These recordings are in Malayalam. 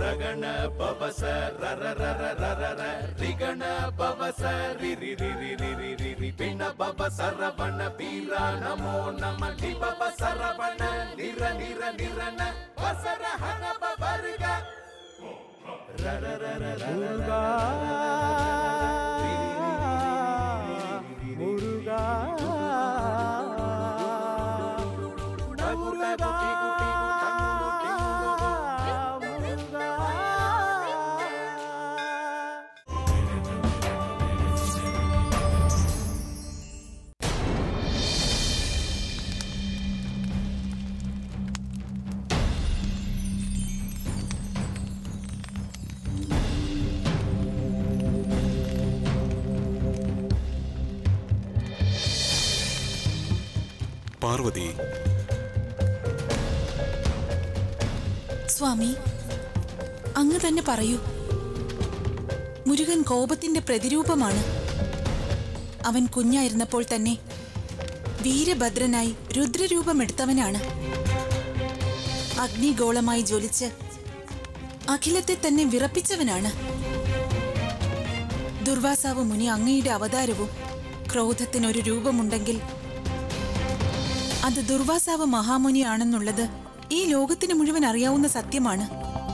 ರಗಣ ಪವಸ ರರ ರರ ರರ ರ ರಿಗಣ ಪವಸ ರಿ ರಿ ರಿ ರಿ ರಿ ರಿ ರಿ ರಿ ಪಿಣ ಪವ ಸರವಣ ಬೀರ ನಮೋ ನಮ ಲಿ ಪವ ಸರವಣ ನಿರ ನಿರ ನಿರನ ವಸರ ಹನ ಪವರ್ಗ ರರ ರರ ರರ முருகா முருகா முருகா முருகா പാർവതി സ്വാമി അങ്ങ് തന്നെ പറയൂ മുരുകൻ കോപത്തിന്റെ പ്രതിരൂപമാണ് അവൻ കുഞ്ഞായിരുന്നപ്പോൾ തന്നെ വീരഭദ്രനായി രുദ്രരൂപമെടുത്തവനാണ് അഗ്നിഗോളമായി ജ്വലിച്ച് അഖിലത്തെ തന്നെ വിറപ്പിച്ചവനാണ് ദുർവാസാവ് മുനി അങ്ങയുടെ അവതാരവും ക്രോധത്തിനൊരു രൂപമുണ്ടെങ്കിൽ അത് ദുർവാസാവ് മഹാമുനിയാണെന്നുള്ളത് ഈ ലോകത്തിന് മുഴുവൻ അറിയാവുന്ന സത്യമാണ്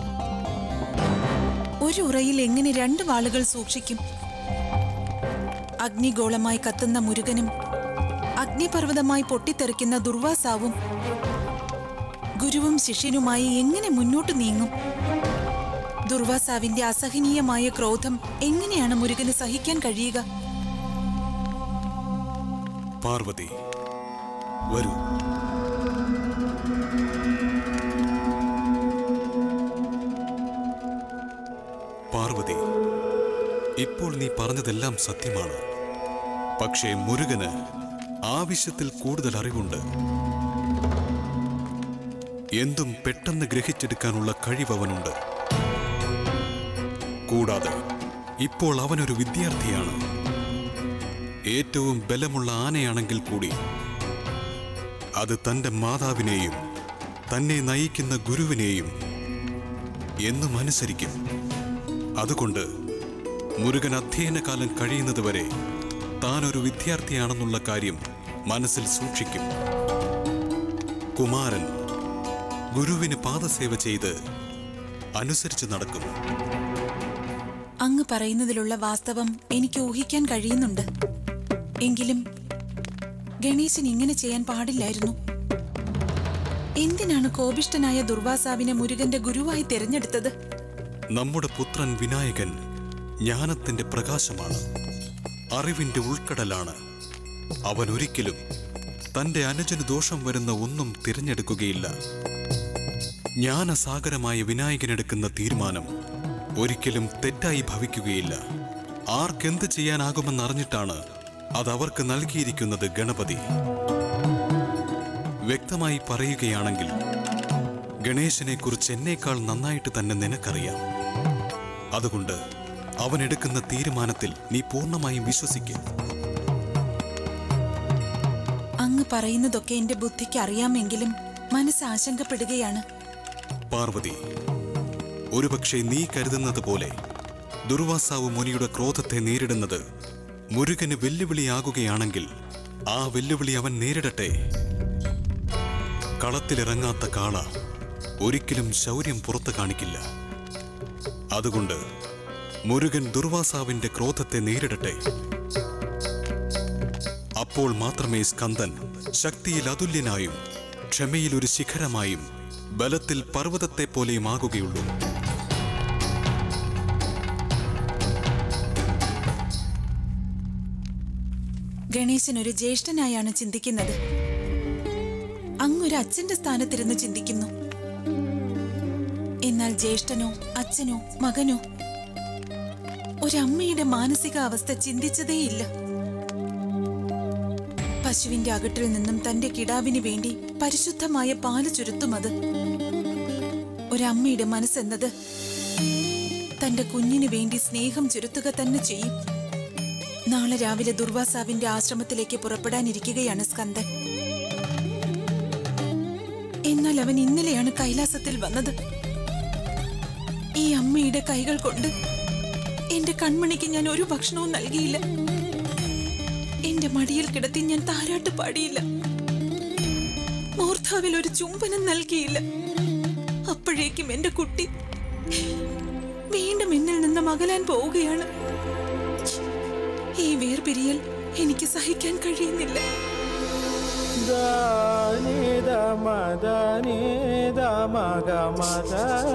ഒരു ഉറയിൽ എങ്ങനെ രണ്ട് വാളുകൾ സൂക്ഷിക്കും അഗ്നിഗോളമായി കത്തുന്ന മുരുകനും അഗ്നിപർവ്വതമായി പൊട്ടിത്തെറിക്കുന്ന ദുർവാസാവും ഗുരുവും ശിഷ്യനുമായി എങ്ങനെ മുന്നോട്ട് നീങ്ങും ദുർവാസാവിന്റെ അസഹനീയമായ ക്രോധം എങ്ങനെയാണ് മുരുകന് സഹിക്കാൻ കഴിയുക പാർവതി വരൂ പാർവതി ഇപ്പോൾ നീ പറഞ്ഞതെല്ലാം സത്യമാണ് പക്ഷേ മുരുകന് ആവശ്യത്തിൽ കൂടുതൽ അറിവുണ്ട് എന്തും പെട്ടെന്ന് ഗ്രഹിച്ചെടുക്കാനുള്ള കഴിവ് അവനുണ്ട് കൂടാതെ ഇപ്പോൾ അവനൊരു വിദ്യാർത്ഥിയാണ് ഏറ്റവും ബലമുള്ള ആനയാണെങ്കിൽ കൂടി അത് തന്റെ മാതാവിനെയും തന്നെ നയിക്കുന്ന ഗുരുവിനെയും എന്നും അനുസരിക്കും അതുകൊണ്ട് മുരുകൻ അധ്യയനകാലം കഴിയുന്നതുവരെ താൻ ഒരു വിദ്യാർത്ഥിയാണെന്നുള്ള കാര്യം മനസ്സിൽ സൂക്ഷിക്കും കുമാരൻ ഗുരുവിന് പാദസേവ ചെയ്ത് അനുസരിച്ച് നടക്കും അങ്ങ് പറയുന്നതിലുള്ള വാസ്തവം എനിക്ക് ഊഹിക്കാൻ കഴിയുന്നുണ്ട് എങ്കിലും ഗണേശൻ ഇങ്ങനെ ചെയ്യാൻ പാടില്ലായിരുന്നു എന്തിനാണ് കോപിഷ്ടനായ ദുർവാസാവിനെ മുരുകന്റെ ഗുരുവായി തിരഞ്ഞെടുത്തത് നമ്മുടെ പുത്രൻ വിനായകൻ ജ്ഞാനത്തിന്റെ പ്രകാശമാണ് അറിവിന്റെ ഉൾക്കടലാണ് അവൻ ഒരിക്കലും തന്റെ അനുജന് ദോഷം വരുന്ന ഒന്നും തിരഞ്ഞെടുക്കുകയില്ല ജ്ഞാനസാഗരമായ വിനായകനെടുക്കുന്ന തീരുമാനം ഒരിക്കലും തെറ്റായി ഭവിക്കുകയില്ല ആർക്കെന്ത് ചെയ്യാനാകുമെന്നറിഞ്ഞിട്ടാണ് അത് അവർക്ക് നൽകിയിരിക്കുന്നത് ഗണപതി വ്യക്തമായി പറയുകയാണെങ്കിൽ ഗണേശനെ കുറിച്ച് എന്നേക്കാൾ നന്നായിട്ട് തന്നെ നിനക്കറിയാം അതുകൊണ്ട് അവൻ എടുക്കുന്ന തീരുമാനത്തിൽ നീ പൂർണ്ണമായും വിശ്വസിക്കും അങ്ങ് പറയുന്നതൊക്കെ എന്റെ ബുദ്ധിക്ക് അറിയാമെങ്കിലും മനസ്സ് ആശങ്കപ്പെടുകയാണ് പാർവതി ഒരുപക്ഷെ നീ കരുതുന്നത് പോലെ ദുർവാസാവ് മുനിയുടെ ക്രോധത്തെ നേരിടുന്നത് മുരുകന് വെല്ലുവിളിയാകുകയാണെങ്കിൽ ആ വെല്ലുവിളി അവൻ നേരിടട്ടെ കളത്തിലിറങ്ങാത്ത കാള ഒരിക്കലും ശൗര്യം പുറത്തു കാണിക്കില്ല അതുകൊണ്ട് മുരുകൻ ദുർവാസാവിന്റെ ക്രോധത്തെ നേരിടട്ടെ അപ്പോൾ മാത്രമേ സ്കന്ദൻ ശക്തിയിൽ അതുല്യനായും ക്ഷമയിൽ ഒരു ശിഖരമായും ബലത്തിൽ പർവ്വതത്തെ പോലെയും ആകുകയുള്ളൂ ഗണേശൻ ഒരു ജ്യേഷ്ഠനായാണ് ചിന്തിക്കുന്നത് അങ്ങൊരു അച്ഛന്റെ സ്ഥാനത്തിരുന്ന് ചിന്തിക്കുന്നു എന്നാൽ ജ്യേഷ്ഠനോ അച്ഛനോ മകനോ ഒരമ്മയുടെ മാനസികാവസ്ഥ ചിന്തിച്ചതേയില്ല പശുവിന്റെ അകട്ടിൽ നിന്നും തന്റെ കിടാവിന് വേണ്ടി പരിശുദ്ധമായ പാല് ചുരുത്തുമത് ഒരമ്മയുടെ മനസ്സെന്നത് തന്റെ കുഞ്ഞിന് വേണ്ടി സ്നേഹം ചുരുത്തുക തന്നെ ചെയ്യും നാളെ രാവിലെ ദുർവാസാവിന്റെ ആശ്രമത്തിലേക്ക് പുറപ്പെടാനിരിക്കുകയാണ് സ്കന്ദൻ എന്നാൽ അവൻ ഇന്നലെയാണ് കൈലാസത്തിൽ വന്നത് ഈ അമ്മയുടെ കൈകൾ കൊണ്ട് എന്റെ കൺമണിക്ക് ഞാൻ ഒരു ഭക്ഷണവും നൽകിയില്ല എന്റെ മടിയിൽ കിടത്തി ഞാൻ താരാട്ട് പാടിയില്ല മൂർധാവിൽ ഒരു ചുംബനം നൽകിയില്ല അപ്പോഴേക്കും എന്റെ കുട്ടി വീണ്ടും എന്നിൽ നിന്ന് മകലാൻ പോവുകയാണ് ഈ വേർപിരിയൽ എനിക്ക് സഹിക്കാൻ കഴിയുന്നില്ല ದಾನಿದ ಮದನಿದ ಮಗ ಮದ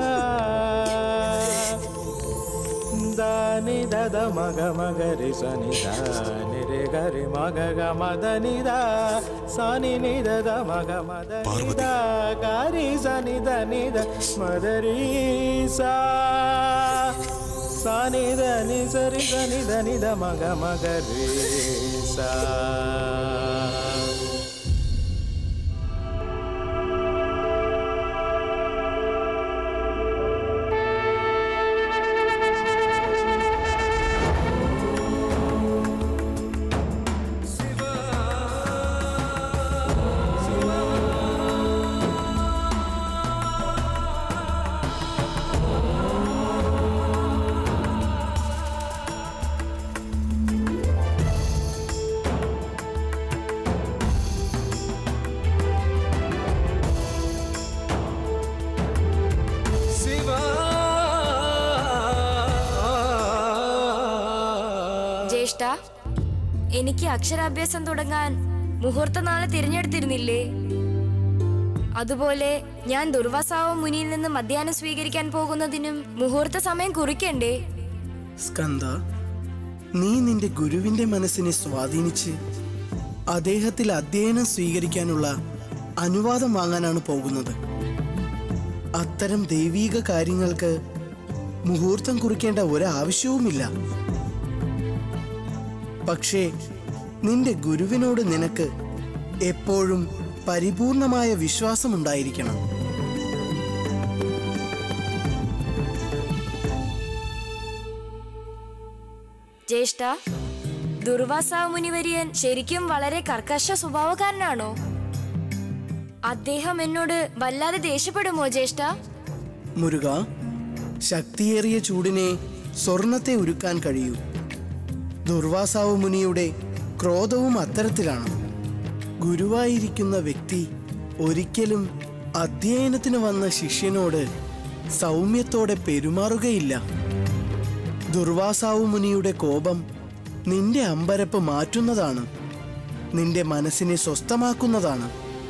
ದಾನಿ ದದ ಮಗ ಮಗ ರಿ ಸನಿ ದಾನಿ ರೆ ಗರಿ ಮಗ ಗ ಮದ ನಿದ ಸನಿ ನಿದ ದ ಮಗ ಮದ ನಿದ ಗಾರಿ ಸನಿ ದ ನಿದ ಮದ ರೀ ಸಾ ಸನಿ ದ ನಿ ಸರಿ ದ ನಿ ದ ನಿ ದ ಮಗ ಮಗ ರೀ ಸಾ ജ്യേഷ്ഠ എനിക്ക് അക്ഷരാഭ്യാസം തുടങ്ങാൻ മുഹൂർത്ത നാളെ തിരഞ്ഞെടുത്തിരുന്നില്ലേ അതുപോലെ ഞാൻ ദുർവാസാവ മുനിയിൽ നിന്ന് മധ്യാഹ്നം സ്വീകരിക്കാൻ പോകുന്നതിനും മുഹൂർത്ത സമയം കുറിക്കണ്ടേ സ്കന്ദ നീ നിന്റെ ഗുരുവിന്റെ മനസ്സിനെ സ്വാധീനിച്ച് അദ്ദേഹത്തിൽ അധ്യയനം സ്വീകരിക്കാനുള്ള അനുവാദം വാങ്ങാനാണ് പോകുന്നത് അത്തരം ദൈവീക കാര്യങ്ങൾക്ക് മുഹൂർത്തം കുറിക്കേണ്ട ഒരാവശ്യവുമില്ല പക്ഷേ നിന്റെ ഗുരുവിനോട് നിനക്ക് എപ്പോഴും പരിപൂർണമായ വിശ്വാസമുണ്ടായിരിക്കണം ജ്യേഷ്ഠ ദുർവാസാവ മുനിവര്യൻ ശരിക്കും വളരെ കർക്കശ സ്വഭാവക്കാരനാണോ അദ്ദേഹം എന്നോട് വല്ലാതെ ദേഷ്യപ്പെടുമോ ജ്യേഷ്ഠ മുരുക ശക്തിയേറിയ ചൂടിനെ സ്വർണത്തെ ഉരുക്കാൻ കഴിയൂ ദുർവാസാവ് മുനിയുടെ ക്രോധവും അത്തരത്തിലാണ് ഗുരുവായിരിക്കുന്ന വ്യക്തി ഒരിക്കലും അധ്യയനത്തിന് വന്ന ശിഷ്യനോട് സൗമ്യത്തോടെ പെരുമാറുകയില്ല ദുർവാസാവ് മുനിയുടെ കോപം നിന്റെ അമ്പരപ്പ് മാറ്റുന്നതാണ് നിന്റെ മനസ്സിനെ സ്വസ്ഥമാക്കുന്നതാണ്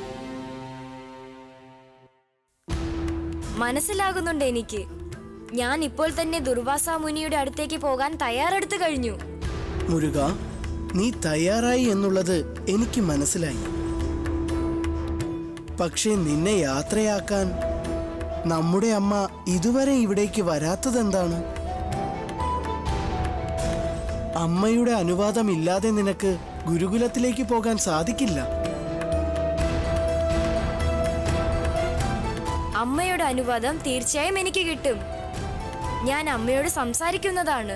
മനസ്സിലാകുന്നുണ്ട് എനിക്ക് ഞാൻ ഇപ്പോൾ തന്നെ ദുർവാസ മുനിയുടെ അടുത്തേക്ക് പോകാൻ തയ്യാറെടുത്തു കഴിഞ്ഞു മുരുക നീ തയ്യാറായി എന്നുള്ളത് എനിക്ക് മനസ്സിലായി പക്ഷേ നിന്നെ യാത്രയാക്കാൻ നമ്മുടെ അമ്മ ഇതുവരെ ഇവിടേക്ക് വരാത്തതെന്താണ് അമ്മയുടെ അനുവാദമില്ലാതെ നിനക്ക് ഗുരുകുലത്തിലേക്ക് പോകാൻ സാധിക്കില്ല അമ്മയുടെ അനുവാദം തീർച്ചയായും എനിക്ക് കിട്ടും ഞാൻ അമ്മയോട് സംസാരിക്കുന്നതാണ്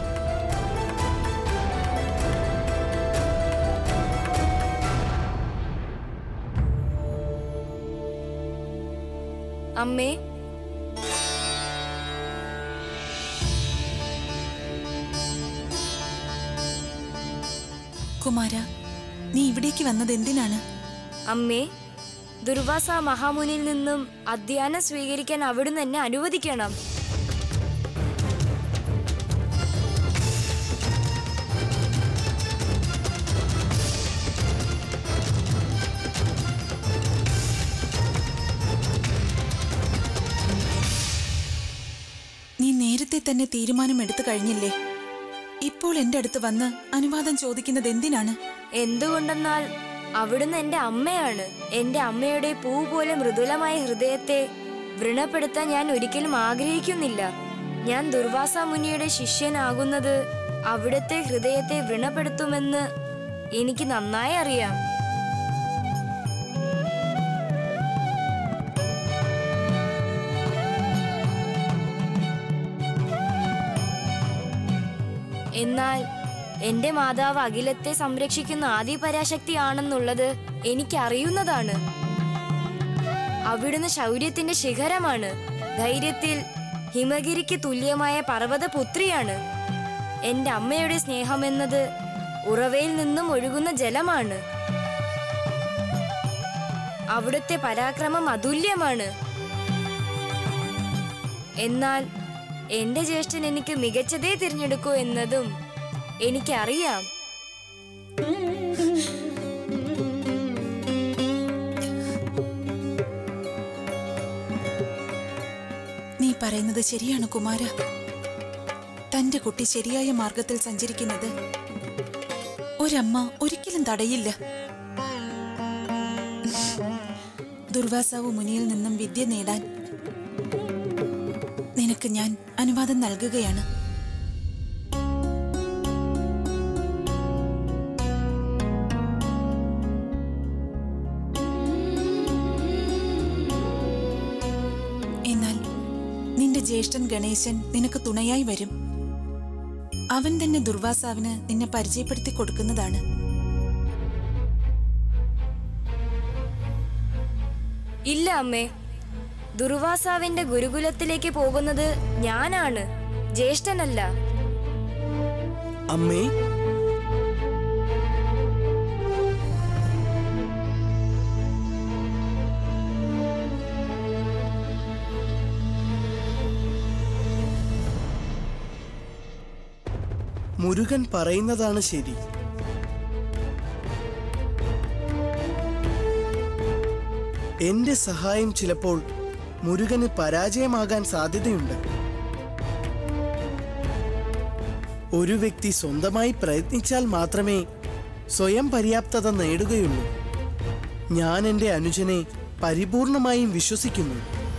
അമ്മേ കുമാര നീ ഇവിടേക്ക് വന്നത് എന്തിനാണ് അമ്മേ ദുർവാസ മഹാമുനിയിൽ നിന്നും അധ്യയനം സ്വീകരിക്കാൻ അവിടുന്ന് എന്നെ അനുവദിക്കണം നീ നേരത്തെ തന്നെ തീരുമാനം എടുത്തു കഴിഞ്ഞില്ലേ ഇപ്പോൾ എന്റെ അടുത്ത് വന്ന് അനുവാദം ചോദിക്കുന്നത് എന്തിനാണ് എന്തുകൊണ്ടെന്നാൽ അവിടുന്ന് എന്റെ അമ്മയാണ് എന്റെ അമ്മയുടെ പൂ പോലെ മൃദുലമായ ഹൃദയത്തെ വ്രണപ്പെടുത്താൻ ഞാൻ ഒരിക്കലും ആഗ്രഹിക്കുന്നില്ല ഞാൻ ദുർവാസ മുനിയുടെ ശിഷ്യനാകുന്നത് അവിടുത്തെ ഹൃദയത്തെ വ്രണപ്പെടുത്തുമെന്ന് എനിക്ക് നന്നായി അറിയാം എന്നാൽ എന്റെ മാതാവ് അഖിലത്തെ സംരക്ഷിക്കുന്ന ആദി പരാശക്തിയാണെന്നുള്ളത് എനിക്കറിയുന്നതാണ് അവിടുന്ന് ശൗര്യത്തിന്റെ ശിഖരമാണ് ധൈര്യത്തിൽ ഹിമഗിരിക്ക് തുല്യമായ പർവ്വതപുത്രിയാണ് എന്റെ അമ്മയുടെ സ്നേഹമെന്നത് ഉറവയിൽ നിന്നും ഒഴുകുന്ന ജലമാണ് അവിടുത്തെ പരാക്രമം അതുല്യമാണ് എന്നാൽ എന്റെ ജ്യേഷ്ഠൻ എനിക്ക് മികച്ചതേ തിരഞ്ഞെടുക്കൂ എന്നതും എനിക്കറിയാം നീ പറയുന്നത് ശരിയാണ് കുമാര തന്റെ കുട്ടി ശരിയായ മാർഗത്തിൽ സഞ്ചരിക്കുന്നത് ഒരമ്മ ഒരിക്കലും തടയില്ല ദുർവാസാവ് മുനിയിൽ നിന്നും വിദ്യ നേടാൻ നിനക്ക് ഞാൻ അനുവാദം നൽകുകയാണ് എന്നാൽ നിന്റെ ജ്യേഷ്ഠൻ ഗണേശൻ നിനക്ക് തുണയായി വരും അവൻ തന്നെ ദുർവാസാവിന് നിന്നെ പരിചയപ്പെടുത്തി കൊടുക്കുന്നതാണ് ഇല്ല അമ്മേ ദുർവാസാവിന്റെ ഗുരുകുലത്തിലേക്ക് പോകുന്നത് ഞാനാണ് ജ്യേഷ്ഠനല്ല അമ്മേ മുരുകൻ പറയുന്നതാണ് ശരി എന്റെ സഹായം ചിലപ്പോൾ മുരുകന് പരാജയമാകാൻ സാധ്യതയുണ്ട് ഒരു വ്യക്തി സ്വന്തമായി പ്രയത്നിച്ചാൽ മാത്രമേ സ്വയം പര്യാപ്തത നേടുകയുള്ളൂ ഞാൻ എൻ്റെ അനുജനെ പരിപൂർണമായും വിശ്വസിക്കുന്നു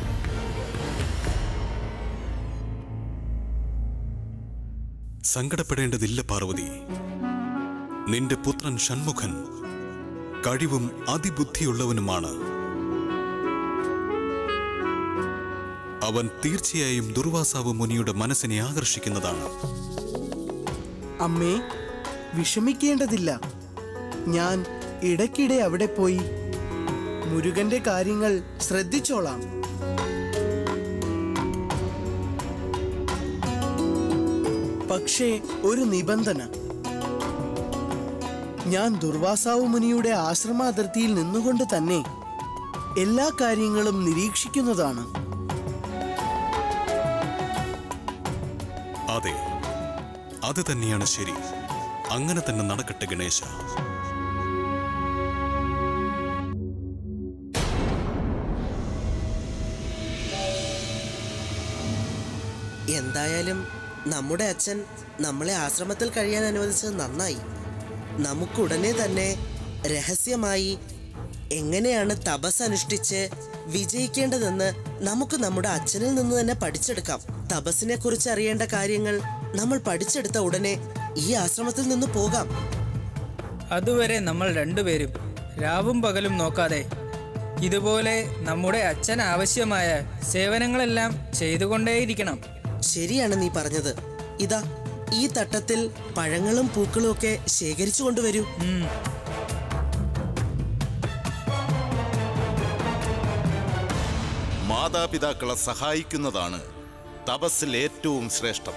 സങ്കടപ്പെടേണ്ടതില്ല പാർവതി നിന്റെ പുത്രൻ ഷൺമുഖൻ കഴിവും അതിബുദ്ധിയുള്ളവനുമാണ് അവൻ തീർച്ചയായും ദുർവാസാവ് മുനിയുടെ മനസ്സിനെ ആകർഷിക്കുന്നതാണ് അമ്മേ വിഷമിക്കേണ്ടതില്ല ഞാൻ ഇടയ്ക്കിടെ അവിടെ പോയി മുരുകന്റെ കാര്യങ്ങൾ ശ്രദ്ധിച്ചോളാം പക്ഷേ ഒരു നിബന്ധന ഞാൻ ദുർവാസാവ് മുനിയുടെ ആശ്രമ അതിർത്തിയിൽ നിന്നുകൊണ്ട് തന്നെ എല്ലാ കാര്യങ്ങളും നിരീക്ഷിക്കുന്നതാണ് അതെ അത് തന്നെയാണ് ശരി അങ്ങനെ തന്നെ നടക്കട്ടെ ഗണേശ എന്തായാലും നമ്മുടെ അച്ഛൻ നമ്മളെ ആശ്രമത്തിൽ കഴിയാൻ അനുവദിച്ചത് നന്നായി നമുക്കുടനെ തന്നെ രഹസ്യമായി എങ്ങനെയാണ് തപസ് അനുഷ്ഠിച്ച് വിജയിക്കേണ്ടതെന്ന് നമുക്ക് നമ്മുടെ അച്ഛനിൽ നിന്ന് തന്നെ പഠിച്ചെടുക്കാം തപസ്സിനെ കുറിച്ച് അറിയേണ്ട കാര്യങ്ങൾ നമ്മൾ പഠിച്ചെടുത്ത ഉടനെ ഈ ആശ്രമത്തിൽ നിന്ന് പോകാം അതുവരെ നമ്മൾ രണ്ടുപേരും രാവും പകലും നോക്കാതെ ഇതുപോലെ നമ്മുടെ അച്ഛൻ ആവശ്യമായ സേവനങ്ങളെല്ലാം ചെയ്തുകൊണ്ടേയിരിക്കണം ശരിയാണ് നീ പറഞ്ഞത് ഇതാ ഈ തട്ടത്തിൽ പഴങ്ങളും പൂക്കളും ഒക്കെ ശേഖരിച്ചു കൊണ്ടുവരൂ ഉം. മാതാപിതാക്കളെ സഹായിക്കുന്നതാണ് തപസ്സിൽ ഏറ്റവും ശ്രേഷ്ഠം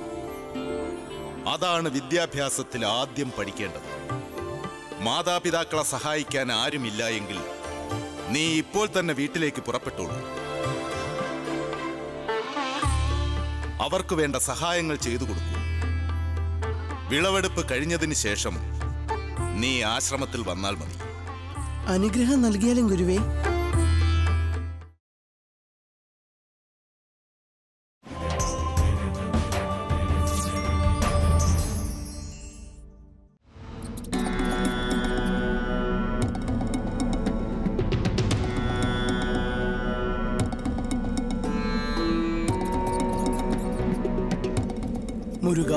അതാണ് വിദ്യാഭ്യാസത്തിൽ ആദ്യം പഠിക്കേണ്ടത് മാതാപിതാക്കളെ സഹായിക്കാൻ ആരുമില്ല എങ്കിൽ നീ ഇപ്പോൾ തന്നെ വീട്ടിലേക്ക് പുറപ്പെട്ടോളൂ അവർക്ക് വേണ്ട സഹായങ്ങൾ ചെയ്തു കൊടുക്കൂ വിളവെടുപ്പ് കഴിഞ്ഞതിന് ശേഷം നീ ആശ്രമത്തിൽ വന്നാൽ മതി അനുഗ്രഹം നൽകിയാലും ഗുരുവേ മുരുക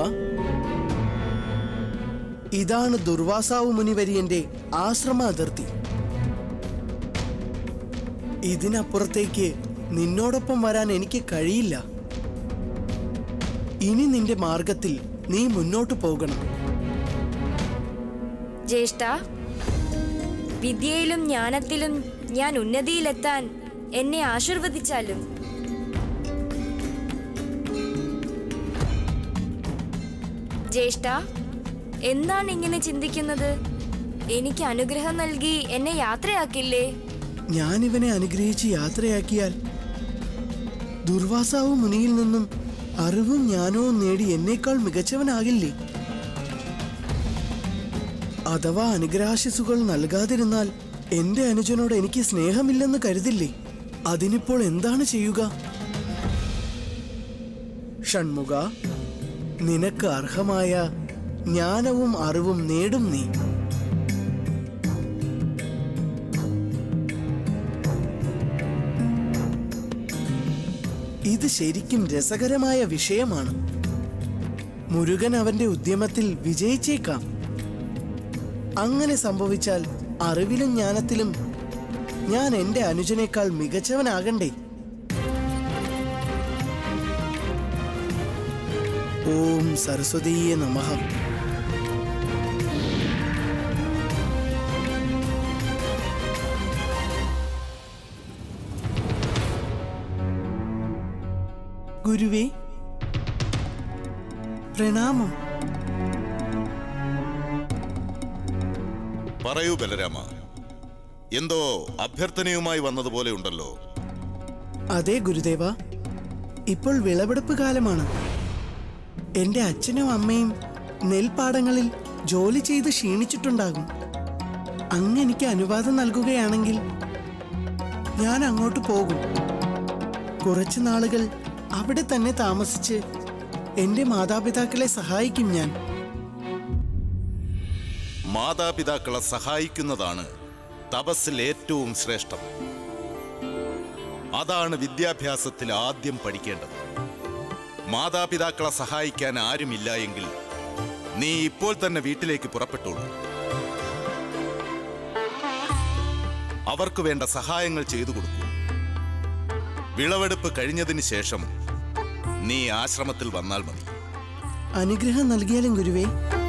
ഇതാണ് ദുർവാസാവ് മുനിവര്യന്റെ ആശ്രമ അതിർത്തി ഇതിനപ്പുറത്തേക്ക് നിന്നോടൊപ്പം വരാൻ എനിക്ക് കഴിയില്ല ഇനി നിന്റെ മാർഗത്തിൽ നീ മുന്നോട്ട് പോകണം ജ്യേഷ്ഠ വിദ്യയിലും ജ്ഞാനത്തിലും ഞാൻ ഉന്നതിയിലെത്താൻ എന്നെ ആശീർവദിച്ചാലും ജ്യേഷ്ഠ എന്താണ് ഇങ്ങനെ ചിന്തിക്കുന്നത് എനിക്ക് അനുഗ്രഹം നൽകി എന്നെ യാത്രയാക്കില്ലേ ഞാൻ ഇവനെ അനുഗ്രഹിച്ച് യാത്രയാക്കിയാൽ ദുർവാസാവ് മുനിയിൽ നിന്നും അറിവും ജ്ഞാനവും നേടി എന്നേക്കാൾ മികച്ചവനാകില്ലേ അഥവാ അനുഗ്രഹാശിസുകൾ നൽകാതിരുന്നാൽ എന്റെ അനുജനോട് എനിക്ക് സ്നേഹമില്ലെന്ന് കരുതില്ലേ അതിനിപ്പോൾ എന്താണ് ചെയ്യുക ഷൺമുഖ നിനക്ക് അർഹമായ ജ്ഞാനവും അറിവും നേടും നീ ഇത് ശരിക്കും രസകരമായ വിഷയമാണ് മുരുകൻ അവന്റെ ഉദ്യമത്തിൽ വിജയിച്ചേക്കാം അങ്ങനെ സംഭവിച്ചാൽ അറിവിലും ജ്ഞാനത്തിലും ഞാൻ എന്റെ അനുജനേക്കാൾ മികച്ചവനാകണ്ടേ ഓം സരസ്വതീയ നമഃ ഗുരുവേ പ്രണാമം പറയൂ ബലരാമ എന്തോ അഭ്യർത്ഥനയുമായി വന്നതുപോലെ ഉണ്ടല്ലോ അതെ ഗുരുദേവ ഇപ്പോൾ വിളവെടുപ്പ് കാലമാണ് എന്റെ അച്ഛനും അമ്മയും നെൽപ്പാടങ്ങളിൽ ജോലി ചെയ്ത് ക്ഷീണിച്ചിട്ടുണ്ടാകും അങ്ങ് എനിക്ക് അനുവാദം നൽകുകയാണെങ്കിൽ ഞാൻ അങ്ങോട്ട് പോകും കുറച്ചു നാളുകൾ അവിടെ തന്നെ താമസിച്ച് എന്റെ മാതാപിതാക്കളെ സഹായിക്കും ഞാൻ മാതാപിതാക്കളെ സഹായിക്കുന്നതാണ് തപസ്സിൽ ഏറ്റവും ശ്രേഷ്ഠം അതാണ് വിദ്യാഭ്യാസത്തിൽ ആദ്യം പഠിക്കേണ്ടത് മാതാപിതാക്കളെ സഹായിക്കാൻ ആരുമില്ല എങ്കിൽ നീ ഇപ്പോൾ തന്നെ വീട്ടിലേക്ക് പുറപ്പെട്ടോളൂ അവർക്ക് വേണ്ട സഹായങ്ങൾ ചെയ്തു കൊടുക്കൂ വിളവെടുപ്പ് കഴിഞ്ഞതിന് ശേഷം നീ ആശ്രമത്തിൽ വന്നാൽ മതി അനുഗ്രഹം നൽകിയാലും ഗുരുവേ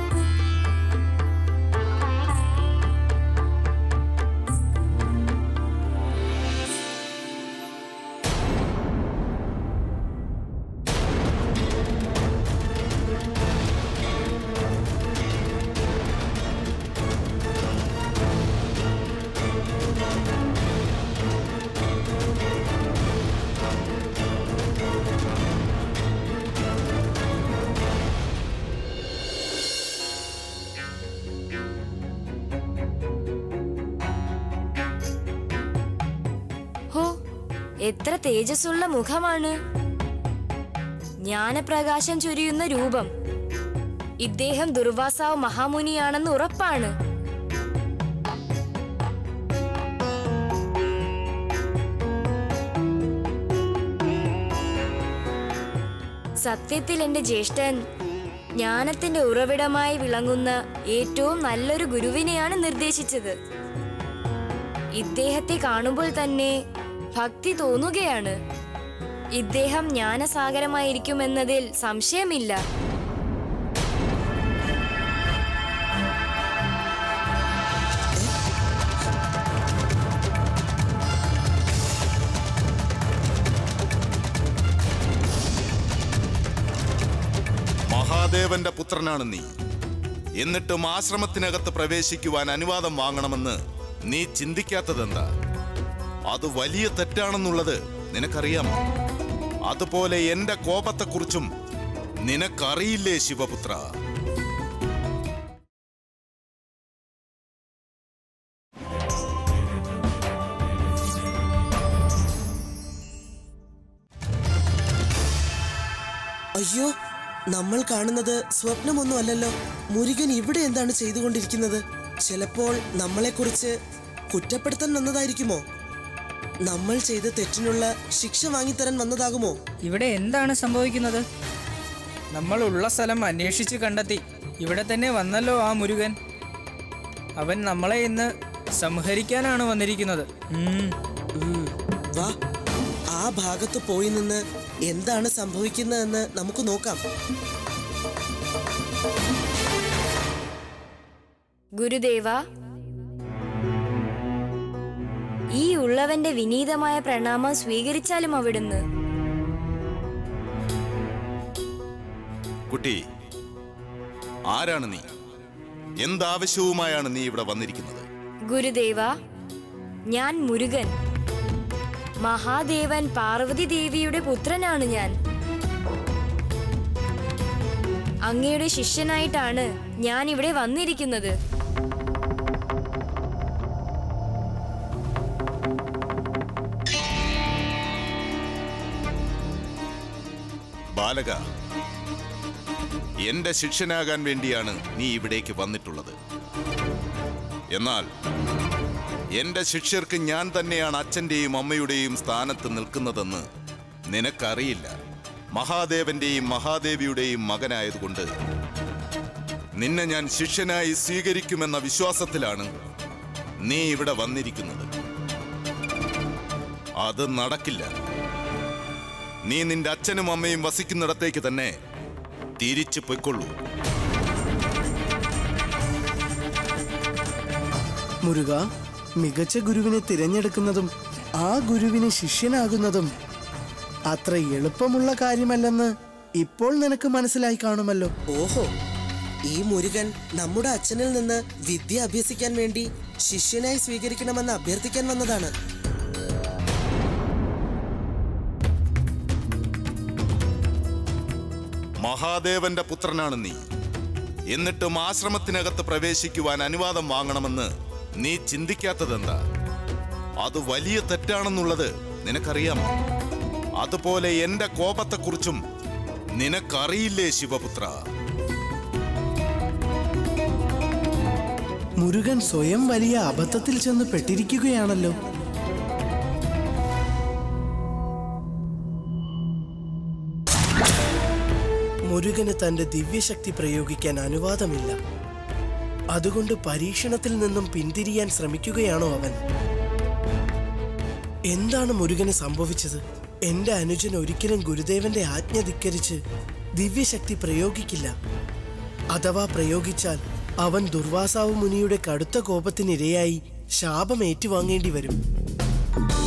ഹോ എത്ര തേജസ്സുള്ള മുഖമാണ് ജ്ഞാനപ്രകാശം ചൊരിയുന്ന രൂപം ഇദ്ദേഹം ദുർവാസാവ് മഹാമുനിയാണെന്ന് ഉറപ്പാണ് സത്യത്തിൽ എന്റെ ജ്യേഷ്ഠൻ ജ്ഞാനത്തിന്റെ ഉറവിടമായി വിളങ്ങുന്ന ഏറ്റവും നല്ലൊരു ഗുരുവിനെയാണ് നിർദ്ദേശിച്ചത് ഇദ്ദേഹത്തെ കാണുമ്പോൾ തന്നെ ഭക്തി തോന്നുകയാണ് ഇദ്ദേഹം ജ്ഞാനസാഗരമായിരിക്കുമെന്നതിൽ സംശയമില്ല മഹാദേവന്റെ പുത്രനാണ് നീ എന്നിട്ടും ആശ്രമത്തിനകത്ത് പ്രവേശിക്കുവാൻ അനുവാദം വാങ്ങണമെന്ന് നീ ചിന്തിക്കാത്തതെന്താ അത് വലിയ തെറ്റാണെന്നുള്ളത് നിനക്കറിയാമോ അതുപോലെ എന്റെ കോപത്തെക്കുറിച്ചും നിനക്കറിയില്ലേ ശിവപുത്ര അയ്യോ നമ്മൾ കാണുന്നത് സ്വപ്നമൊന്നും അല്ലല്ലോ മുരുകൻ ഇവിടെ എന്താണ് ചെയ്തുകൊണ്ടിരിക്കുന്നത് ചിലപ്പോൾ നമ്മളെക്കുറിച്ച് കുറ്റപ്പെടുത്താൻ വന്നതായിരിക്കുമോ നമ്മൾ ചെയ്ത തെറ്റിനുള്ള ശിക്ഷ വാങ്ങിത്തരാൻ വന്നതാകുമോ ഇവിടെ എന്താണ് സംഭവിക്കുന്നത് നമ്മൾ ഉള്ള സ്ഥലം അന്വേഷിച്ച് കണ്ടെത്തി ഇവിടെ തന്നെ വന്നല്ലോ ആ മുരുകൻ അവൻ നമ്മളെ ഇന്ന് സംഹരിക്കാനാണ് വന്നിരിക്കുന്നത് ഉം, ഉം. വാ ആ ഭാഗത്ത് പോയി നിന്ന് എന്താണ് സംഭവിക്കുന്നതെന്ന് നമുക്ക് നോക്കാം ഗുരുദേവ ഈ ഉള്ളവന്റെ വിനീതമായ പ്രണാമം സ്വീകരിച്ചാലും അവിടുന്ന് കുട്ടി ആരാണ് നീ എന്താവശ്യവുമായാണ് നീ ഇവിടെ വന്നിരിക്കുന്നത് ഗുരുദേവ ഞാൻ മുരുകൻ മഹാദേവൻ പാർവതി ദേവിയുടെ പുത്രനാണ് ഞാൻ അങ്ങയുടെ ശിഷ്യനായിട്ടാണ് ഞാൻ ഇവിടെ വന്നിരിക്കുന്നത് ബാലക എന്റെ ശിഷ്യനാകാൻ വേണ്ടിയാണ് നീ ഇവിടേക്ക് വന്നിട്ടുള്ളത് എന്നാൽ എന്റെ ശിഷ്യർക്ക് ഞാൻ തന്നെയാണ് അച്ഛന്റെയും അമ്മയുടെയും സ്ഥാനത്ത് നിൽക്കുന്നതെന്ന് നിനക്കറിയില്ല മഹാദേവന്റെയും മഹാദേവിയുടെയും മകനായതുകൊണ്ട് നിന്നെ ഞാൻ ശിഷ്യനായി സ്വീകരിക്കുമെന്ന വിശ്വാസത്തിലാണ് നീ ഇവിടെ വന്നിരിക്കുന്നത് അത് നടക്കില്ല നീ നിന്റെ അച്ഛനും അമ്മയും വസിക്കുന്നിടത്തേക്ക് തന്നെ തിരിച്ചു പൊയ്ക്കൊള്ളൂ മുരുക മികച്ച ഗുരുവിനെ തിരഞ്ഞെടുക്കുന്നതും ആ ഗുരുവിന് ശിഷ്യനാകുന്നതും അത്ര എളുപ്പമുള്ള കാര്യമല്ലെന്ന് ഇപ്പോൾ നിനക്ക് മനസ്സിലായി കാണുമല്ലോ ഓഹോ ഈ മുരുകൻ നമ്മുടെ അച്ഛനിൽ നിന്ന് വിദ്യ അഭ്യസിക്കാൻ വേണ്ടി ശിഷ്യനായി സ്വീകരിക്കണമെന്ന് അഭ്യർത്ഥിക്കാൻ വന്നതാണ് മഹാദേവന്റെ പുത്രനാണ് നീ എന്നിട്ടും ആശ്രമത്തിനകത്ത് പ്രവേശിക്കുവാൻ അനുവാദം വാങ്ങണമെന്ന് നീ ചിന്തിക്കാത്തതെന്താ അത് വലിയ തെറ്റാണെന്നുള്ളത് നിനക്കറിയാമോ അതുപോലെ എന്റെ കോപത്തെക്കുറിച്ചും നിനക്കറിയില്ലേ ശിവപുത്ര മുരുകൻ സ്വയം വലിയ അബദ്ധത്തിൽ ചെന്ന് പെട്ടിരിക്കുകയാണല്ലോ മുരുകന് തന്റെ ദിവ്യശക്തി പ്രയോഗിക്കാൻ അനുവാദമില്ല അതുകൊണ്ട് പരീക്ഷണത്തിൽ നിന്നും പിന്തിരിയാൻ ശ്രമിക്കുകയാണോ അവൻ എന്താണ് മുരുകന് സംഭവിച്ചത് എന്റെ അനുജൻ ഒരിക്കലും ഗുരുദേവന്റെ ആജ്ഞ ധിക്കരിച്ച് ദിവ്യശക്തി പ്രയോഗിക്കില്ല അഥവാ പ്രയോഗിച്ചാൽ അവൻ ദുർവാസാവ് മുനിയുടെ കടുത്ത കോപത്തിനിരയായി ശാപം ഏറ്റുവാങ്ങേണ്ടി വരും